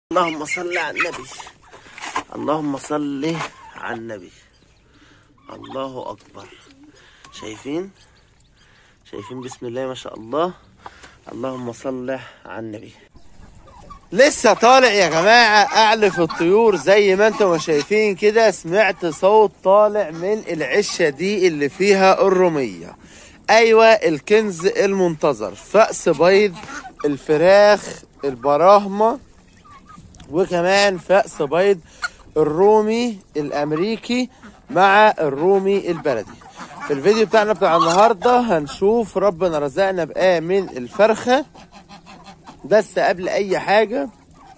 اللهم صل على النبي اللهم صل على النبي الله اكبر شايفين شايفين بسم الله ما شاء الله اللهم صل على النبي لسه طالع يا جماعة أعلف الطيور زي ما انتم شايفين كده سمعت صوت طالع من العشة دي اللي فيها الرومية أيوة الكنز المنتظر فأس بيض الفراخ البراهمة وكمان فأس بيض الرومي الأمريكي مع الرومي البلدي في الفيديو بتاعنا بتاع النهاردة هنشوف ربنا رزقنا بقى من الفرخة بس قبل اي حاجه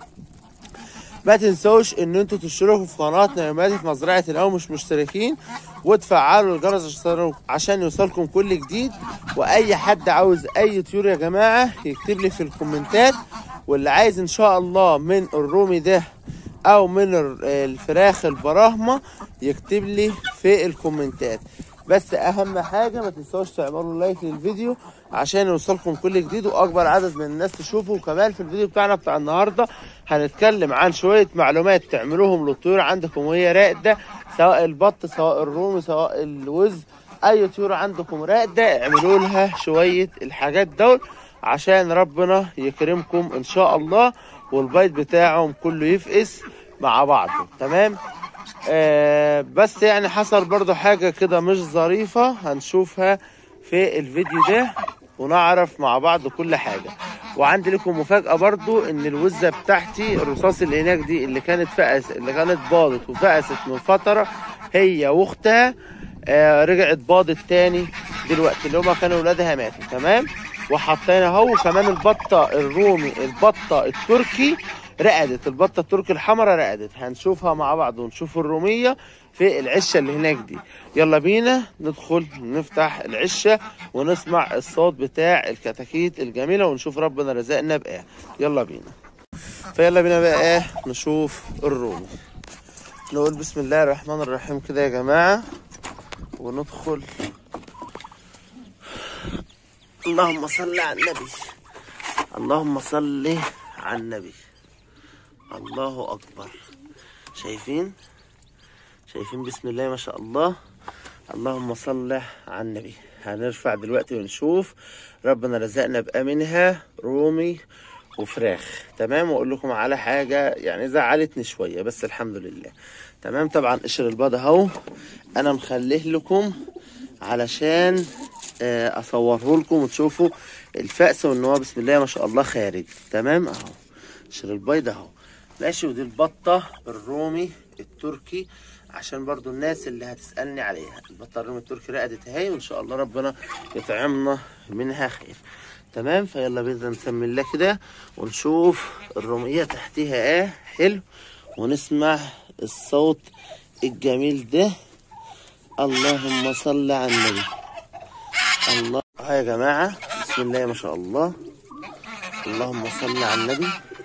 ما تنسوش ان انتوا تشتركوا في قناه نعماتي في مزرعه لو مش مشتركين وتفعلوا الجرس عشان- عشان يوصلكم كل جديد واي حد عاوز اي طيور يا جماعه يكتب لي في الكومنتات واللي عايز ان شاء الله من الرومي ده او من ال- الفراخ البراهمه يكتب لي في الكومنتات بس اهم حاجه ما تنسوش تعملوا لايك للفيديو عشان يوصلكم كل جديد واكبر عدد من الناس تشوفه وكمان في الفيديو بتاعنا بتاع النهارده هنتكلم عن شويه معلومات تعملوهم للطيور عندكم وهي راقده سواء البط سواء الرومي سواء الوز اي طيور عندكم راقده اعملوا لها شويه الحاجات دول عشان ربنا يكرمكم ان شاء الله والبيض بتاعهم كله يفقس مع بعضه تمام آه بس يعني حصل برضو حاجة كده مش ظريفة هنشوفها في الفيديو ده ونعرف مع بعض كل حاجة وعندي لكم مفاجأة برضو ان الوزة بتاعتي الرصاص اللي هناك دي اللي كانت فقس اللي كانت باضت وفقست من فترة هي واختها آه رجعت باضت تاني دلوقتي اللي هما كانوا ولادها ماتوا تمام وحطينا اهو كمان البطة الرومي البطة التركي رقدت البطه التركي الحمراء رقدت هنشوفها مع بعض ونشوف الروميه في العشه اللي هناك دي يلا بينا ندخل نفتح العشه ونسمع الصوت بتاع الكتاكيت الجميله ونشوف ربنا رزقنا بايه يلا بينا فيلا بينا بقى ايه نشوف الرومي نقول بسم الله الرحمن الرحيم كده يا جماعه وندخل اللهم صل على النبي اللهم صل على النبي الله اكبر شايفين شايفين بسم الله ما شاء الله اللهم صل على النبي هنرفع دلوقتي ونشوف ربنا رزقنا بقى منها رومي وفراخ تمام واقول لكم على حاجه يعني زعلتني شويه بس الحمد لله تمام طبعا قشر البيض اهو انا مخليه لكم علشان آه، اصوره لكم وتشوفوا الفأس وان هو بسم الله ما شاء الله خارج تمام اهو قشر البيض اهو ماشي ودي البطة الرومي التركي عشان برضو الناس اللي هتسألني عليها البطة الرومي التركي رقدت اهي وان شاء الله ربنا يطعمنا منها خير تمام فيلا بينا نسمي الله كده ونشوف الرومية تحتها ايه حلو ونسمع الصوت الجميل ده اللهم صل على النبي الله ها يا جماعة بسم الله ما شاء الله اللهم صل على النبي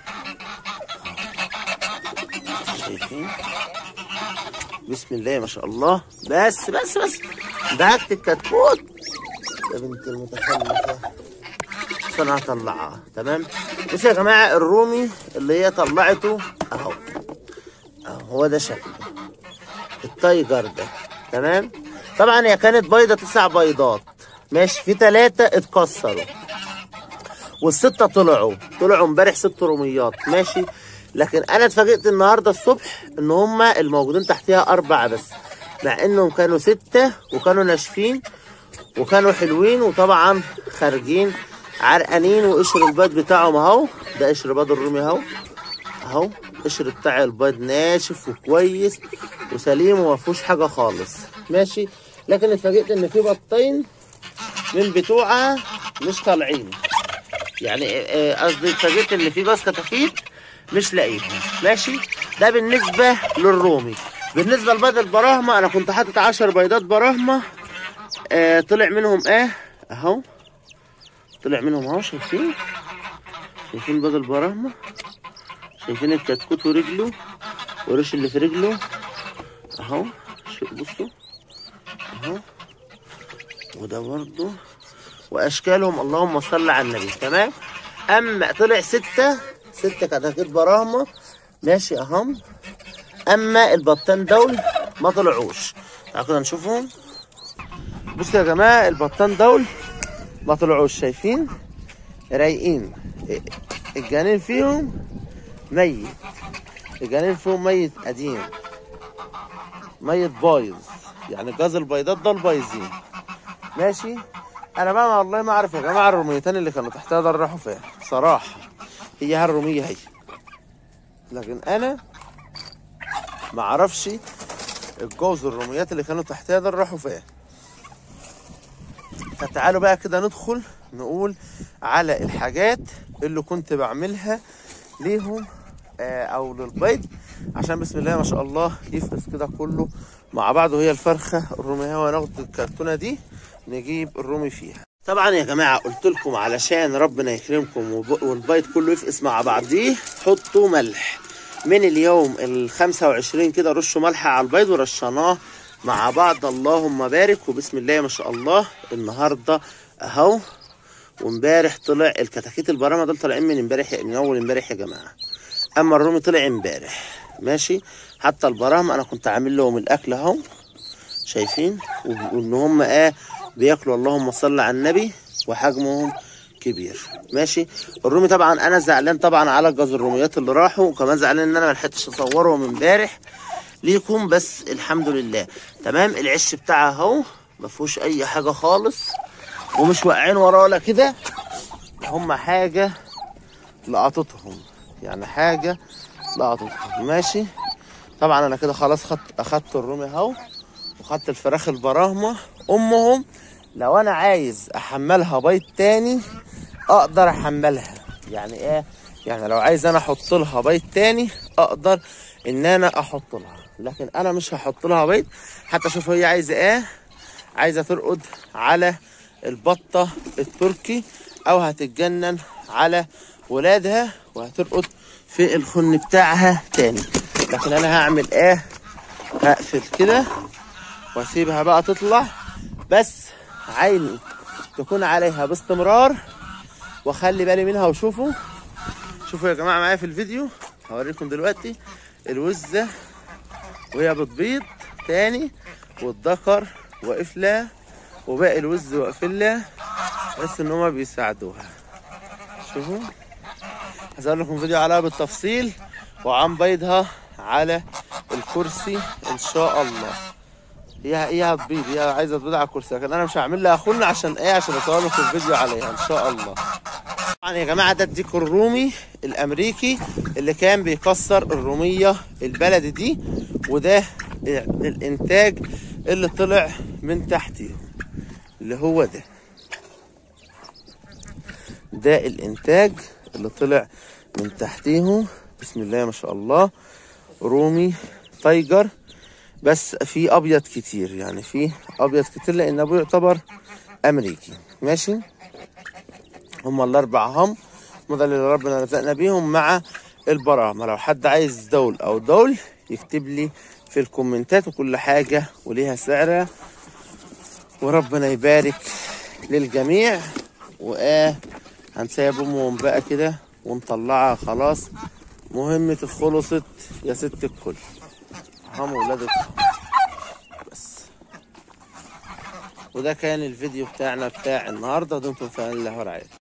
شايفين بسم الله ما شاء الله بس بس بس دعكت الكتكوت يا بنت المتخلفة بس انا هطلعها تمام بس يا جماعة الرومي اللي هي طلعته اهو اهو هو ده شكله التايجر ده تمام طبعا هي كانت بيضة تسع بيضات ماشي في ثلاثة اتكسروا والستة طلعوا طلعوا امبارح ست روميات ماشي لكن انا اتفاجئت النهارده الصبح ان هما الموجودين تحتها اربعة بس مع انهم كانوا ستة وكانوا ناشفين وكانوا حلوين وطبعا خارجين عرقانين وقشر البيض بتاعهم اهو ده قشر بيض الرومي اهو اهو قشر بتاع البيض ناشف وكويس وسليم وما فيهوش حاجه خالص ماشي لكن اتفاجئت ان في بطين من بتوعها مش طالعين يعني آه، آه، قصدي اتفاجئت ان في باص كتاكيت مش لاقيهم ماشي ده بالنسبه للرومي بالنسبه لبيض البراهمه انا كنت حاطط 10 بيضات براهمه آه طلع منهم ايه اهو طلع منهم اهو شايفين شايفين بيض البراهمه شايفين الكتكوت ورجله والريش اللي في رجله اهو شو- بصوا اهو وده برضه واشكالهم اللهم صل على النبي تمام اما طلع ستة ست كتاكيت براهمة ماشي اهم اما البطان دول ما طلعوش تعالوا كده نشوفهم بصوا يا جماعة البطان دول ما طلعوش شايفين رايقين الجنين فيهم ميت الجنين فيهم ميت قديم ميت بايظ يعني جاز البيضات دول بايظين ماشي انا بقى والله ما اعرف يا جماعه الروميتين اللي كانوا تحتها دول راحوا فين بصراحه هي هالروميه هي لكن انا ما اعرفش الجوز الروميات اللي كانوا تحتها دول راحوا فين فتعالوا بقى كده ندخل نقول على الحاجات اللي كنت بعملها ليهم آه، او للبيض عشان بسم الله ما شاء الله يفقس كده كله مع بعضه هي الفرخه الروميه وناخد الكرتونه دي نجيب الرومي فيها طبعا يا جماعه قلت لكم علشان ربنا يكرمكم وب- والبيض كله يفقس مع بعضيه حطوا ملح من اليوم ال 25 كده رشوا ملح على البيض ورشناه مع بعض اللهم بارك وبسم الله ما شاء الله النهارده اهو وامبارح طلع الكتاكيت البرامه دول طالعين من امبارح من اول امبارح يا جماعه اما الرومي طلع امبارح ماشي حتى البراهم انا كنت عامل لهم الاكل اهو شايفين وب- وان هم ايه بياكلوا اللهم صل على النبي وحجمهم كبير ماشي الرومي طبعا انا زعلان طبعا على جوز الروميات اللي راحوا وكمان زعلان ان انا ما لحقتش اصورهم امبارح ليكم بس الحمد لله تمام العش بتاعها اهو ما فيهوش اي حاجه خالص ومش واقعين وراه ولا كده هم حاجه لقطتهم يعني حاجه لقطتهم ماشي طبعا انا كده خلاص خدت اخدت الرومي اهو وخدت الفراخ البراهمه امهم لو انا عايز احملها بيض تاني اقدر احملها يعني ايه يعني لو عايز انا احط لها بيض تاني اقدر ان انا احط لها لكن انا مش هحط لها بيض حتى اشوف هي عايزه ايه عايزه ترقد على البطه التركي او هتتجنن على ولادها وهترقد في الخن بتاعها تاني لكن انا هعمل ايه هقفل كده واسيبها بقى تطلع بس عيني تكون عليها باستمرار واخلي بالي منها وشوفوا شوفوا يا جماعه معايا في الفيديو هوريكم دلوقتي الوزه وهي بتبيض تاني والذكر واقف لها وباقي الوز واقفين لها بس ان هما بيساعدوها شوفوا هظهر لكم فيديو عليها بالتفصيل وعن بيضها على الكرسي ان شاء الله هي هي هتبيض هي عايزه تبيض على الكرسي لكن انا مش هعمل لها خن عشان ايه عشان اصور لكم الفيديو عليها ان شاء الله طبعا يا جماعه ده الديكور الرومي الامريكي اللي كان بيكسر الروميه البلدي دي وده الانتاج اللي طلع من تحتيهم اللي هو ده ده الانتاج اللي طلع من تحتيهم بسم الله ما شاء الله رومي تايجر بس في ابيض كتير يعني في ابيض كتير لان ابوه يعتبر امريكي ماشي هم الاربع هم هم ده اللي ربنا رزقنا بيهم مع البراهمه لو حد عايز دول او دول يكتب لي في الكومنتات وكل حاجه وليها سعرها وربنا يبارك للجميع واه هنسيب امهم بقى كده ونطلعها خلاص مهمة خلصت يا ست الكل هم ولادك بس وده كان الفيديو بتاعنا بتاع النهارده دمتم في امان الله ورعايته